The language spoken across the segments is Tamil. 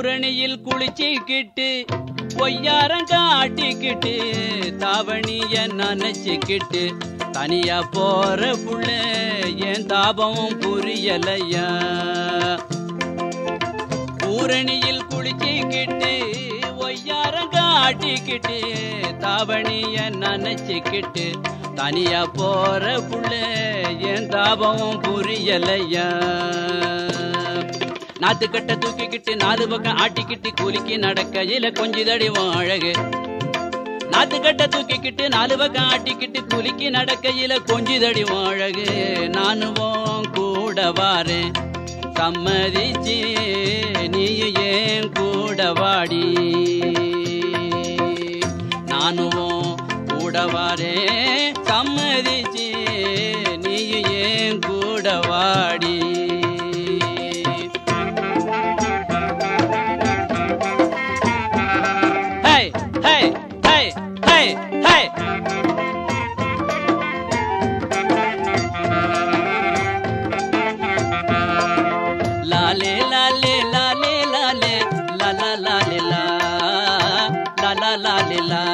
ஊரணியில் குளிச்சுக்கிட்டு பொய்யாரம் காட்டிக்கிட்டு தாவணிய நனைச்சுக்கிட்டு தனியா போற புள்ள என் தாபம் புரியலையா ஊரணியில் குளிச்சுக்கிட்டு ஒய்யாரம் காட்டிக்கிட்டு தாவணிய நனைச்சுக்கிட்டு தனியா போற புள்ள என் தாபம் புரியலையா நாத்துக்கட்ட தூக்கிக்கிட்டு நாலு பக்கம் ஆட்டிக்கிட்டு குலுக்கி நடக்கையில கொஞ்சிதடிவோம் அழகு நாத்துக்கட்ட தூக்கிக்கிட்டு நாலு பக்கம் ஆட்டிக்கிட்டு குலுக்கி நடக்கையில கொஞ்சிதடிவோம் அழகு நானும் கூட வாரேன் சம்மதிச்சு நீ ஏன் கூட வாடி நானும் கூட வாரேன் சம்மதிச்சு நீ ஏன் கூட வாடி Hey, hey, hey, hey, hey. Lale, lale, lale, lale, la la la le, la, la la la le, la.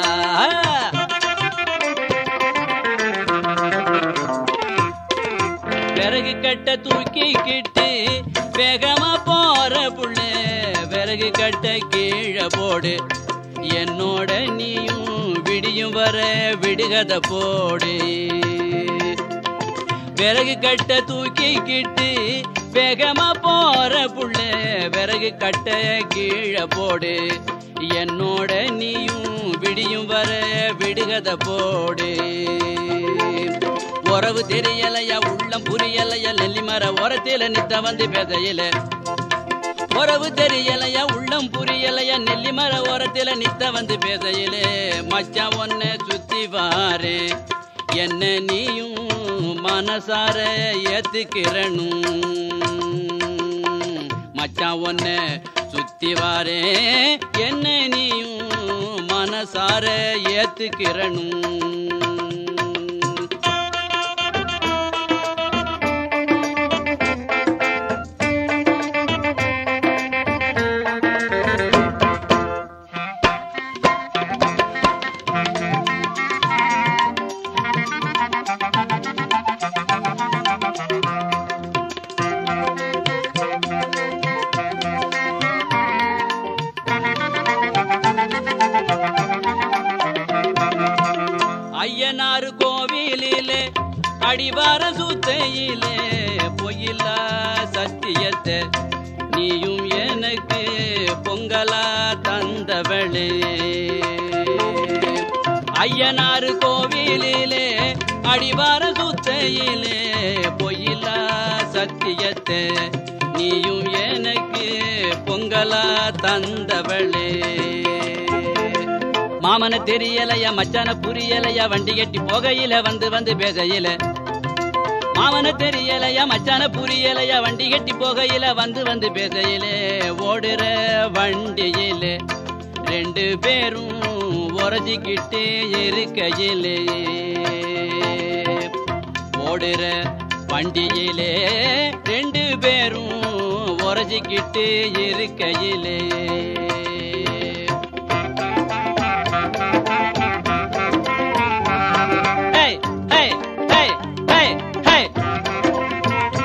விறகு கட்ட தூக்கிக்கிட்டு வேகமா போற புள்ள விறகு கட்ட கீழே போடு என்னோட நீயும் விடியும் வர விடுகத போடு விறகு கட்ட தூக்கிக்கிட்டு வேகமா போற புள்ள விறகு கட்ட கீழே போடு என்னோட நீயும் விடியும் வர விடுகத போடு உறவு தெரியலையா உள்ளம் புரியலையா நெல்லிமர ஓரத்தில நித்த வந்து பேதையில உறவு தெரியலையா உள்ளம் புரியலையா நெல்லிமர ஓரத்தில நித்த வந்து பேசையிலே மச்சான் ஒன்ன சுத்தி வாரு என்ன நீயும் மனசார ஏத்துக்கிறனும் மச்சான் ஒன்ன சுத்தி வாரே என்ன நீயும் மனசார ஏத்துக்கிறனும் ஐயனாறு கோவிலிலே அடிவார சுத்தையிலே பொய்யில்லா சத்தியத்தை நீயும் எனக்கு பொங்கலா தந்தவளே ஐயனாறு கோவிலிலே அடிவார சுத்தையிலே பொய்யில்லா சத்தியத்தை நீயும் எனக்கு பொங்கலா தந்தவளே மாமன தெரியலையா மச்சான புரியலையா வண்டி கட்டி போகையில வந்து வந்து பேசையில மாமன தெரியலையா மச்சான புரியலையா வண்டி கட்டி போகையில வந்து வந்து பேசையிலே ஓடுற வண்டியிலே ரெண்டு பேரும் உரசிக்கிட்டு இருக்கையிலே ஓடுற வண்டியிலே ரெண்டு பேரும் உரசிக்கிட்டு இருக்கையிலே Hey, hey, hey, hey, hey.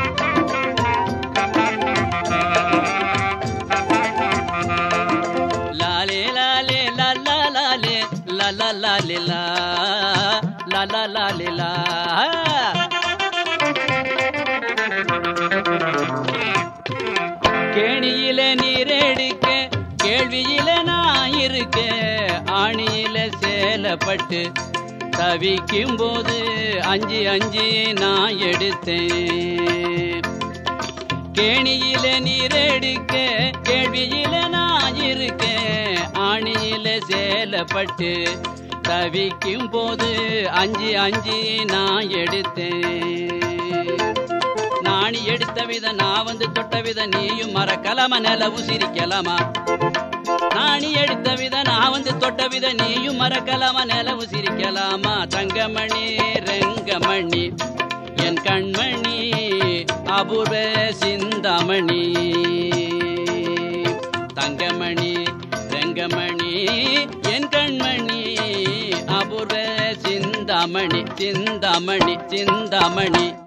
Lale, lale, la, la, lale, la, la, lale, la, la, la, lale, la. கேணியில நீரெடுக்க கேள்வியில நான் இருக்க ஆணியில சேலப்பட்டு தவிக்கும் போது அஞ்சு அஞ்சு நான் எடுத்தேன் கேணியில நீரெடுக்க கேள்வியில நான் இருக்கேன் ஆணியில சேலப்பட்டு தவிக்கும் போது அஞ்சு அஞ்சு நான் எடுத்தேன் நாணி எடுத்த வித நான் வந்து தொட்ட வித நீயும் மறக்கலாமா நிலவு சிரிக்கலாமா நாணி எடுத்த வித நான் வந்து தொட்ட வித நீயும் மறக்கலாமா நிலவு சிரிக்கலாமா தங்கமணி ரெங்கமணி என் கண்மணி அபூர்வ சிந்தாமணி தங்கமணி தங்கமணி என் கண்மணி அபூர்வ சிந்தாமணி சிந்தாமணி சிந்தாமணி